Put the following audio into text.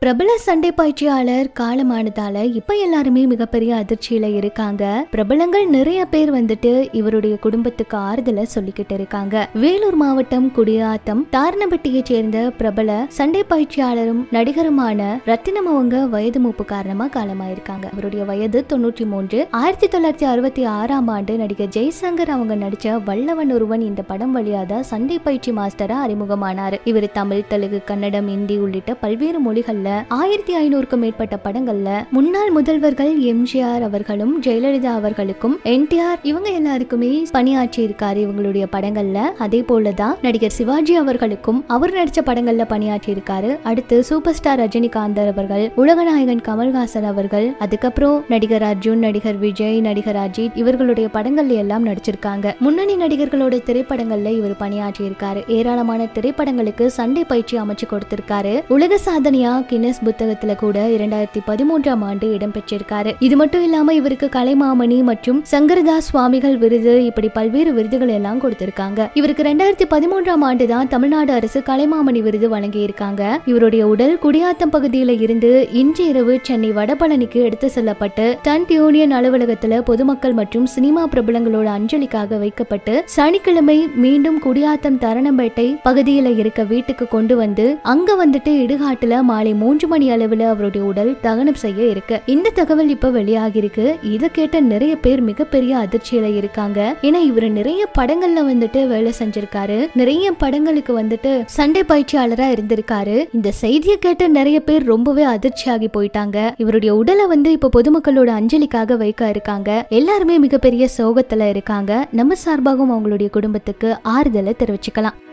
பிரபல சண்டை பயிற்சியாளர் காலமானதால இப்ப எல்லாருமே மிகப்பெரிய அதிர்ச்சியில இருக்காங்க பிரபலங்கள் நிறைய பேர் வந்துட்டு இவருடைய குடும்பத்துக்கு ஆறுதலை சொல்லிக்கிட்டு இருக்காங்க வேலூர் மாவட்டம் குடியாத்தம் தாரணப்பட்டியை சேர்ந்த பிரபல சண்டை பயிற்சியாளரும் நடிகருமான ரத்தினம் அவங்க வயது மூப்பு காரணமா காலமாயிருக்காங்க அவருடைய வயது தொண்ணூற்றி மூன்று ஆயிரத்தி தொள்ளாயிரத்தி அறுபத்தி ஆறாம் ஆண்டு நடிகர் ஜெய்சங்கர் அவங்க நடிச்ச வல்லவன் ஒருவன் இந்த படம் வழியா தான் சண்டை பயிற்சி மாஸ்டரா அறிமுகமானாரு இவர் தமிழ் தெலுங்கு கன்னடம் இந்தி உள்ளிட்ட பல்வேறு மொழிகள்ல ஆயிரத்தி ஐநூறுக்கும் மேற்பட்ட படங்கள்ல முன்னாள் முதல்வர்கள் எம்ஜிஆர் அவர்களும் ஜெயலலிதா அவர்களுக்கும் என்டிஆர் இவங்க எல்லாருக்குமே பணியாற்றி இருக்காரு இவங்களுடைய படங்கள்ல அதே போலதான் நடிகர் சிவாஜி அவர்களுக்கும் அவர் நடிச்ச படங்கள்ல பணியாற்றி இருக்காரு அடுத்து சூப்பர் ஸ்டார் ரஜினிகாந்த் அவர்கள் உலகநாயகன் கமல்ஹாசன் அவர்கள் அதுக்கப்புறம் நடிகர் அர்ஜுன் நடிகர் விஜய் நடிகர் அஜித் இவர்களுடைய படங்கள்ல எல்லாம் நடிச்சிருக்காங்க முன்னணி நடிகர்களோட திரைப்படங்கள்ல இவர் பணியாற்றி இருக்காரு ஏராளமான திரைப்படங்களுக்கு சண்டை பயிற்சி அமைச்சு கொடுத்திருக்காரு உலக சாதனையா கின்னஸ் புத்தகத்துல கூட இரண்டாயிரத்தி பதிமூன்றாம் ஆண்டு இடம்பெற்றிருக்காரு இது மட்டும் இல்லாம இவருக்கு கலைமாமணி மற்றும் சங்கரதாஸ் சுவாமிகள் விருது இப்படி பல்வேறு விருதுகள் எல்லாம் கொடுத்திருக்காங்க இவருக்கு ரெண்டாயிரத்தி பதிமூன்றாம் ஆண்டு தான் தமிழ்நாடு அரசு கலைமாமணி விருது வழங்கி இருக்காங்க இவருடைய உடல் குடியாத்தம் பகுதியில இருந்து இன்று இரவு சென்னை வடபழனிக்கு எடுத்து செல்லப்பட்டு டன்ட் யூனியன் அலுவலகத்துல பொதுமக்கள் மற்றும் சினிமா பிரபலங்களோட அஞ்சலிக்காக வைக்கப்பட்டு சனிக்கிழமை மீண்டும் குடியாத்தம் தரணம்பேட்டை பகுதியில இருக்க வீட்டுக்கு கொண்டு வந்து அங்க வந்துட்டு இடுகாட்டுல மாலை மூன்று மணி அளவுல அவருடைய உடல் தகனம் செய்ய இருக்கு இந்த தகவல் இப்ப வெளியாகி இருக்கு இதை கேட்ட நிறைய பேர் மிகப்பெரிய அதிர்ச்சியில இருக்காங்க ஏன்னா இவர் நிறைய படங்கள்ல வந்துட்டு வேலை செஞ்சிருக்காரு நிறைய படங்களுக்கு வந்துட்டு சண்டை பயிற்சியாளரா இருந்திருக்காரு இந்த செய்தியை கேட்ட நிறைய பேர் ரொம்பவே அதிர்ச்சியாகி போயிட்டாங்க இவருடைய உடலை வந்து இப்ப பொதுமக்களோட அஞ்சலிக்காக வைக்க இருக்காங்க எல்லாருமே மிகப்பெரிய சோகத்துல இருக்காங்க நம்ம சார்பாகவும் அவங்களுடைய குடும்பத்துக்கு ஆறுதலை தெரிவிச்சுக்கலாம்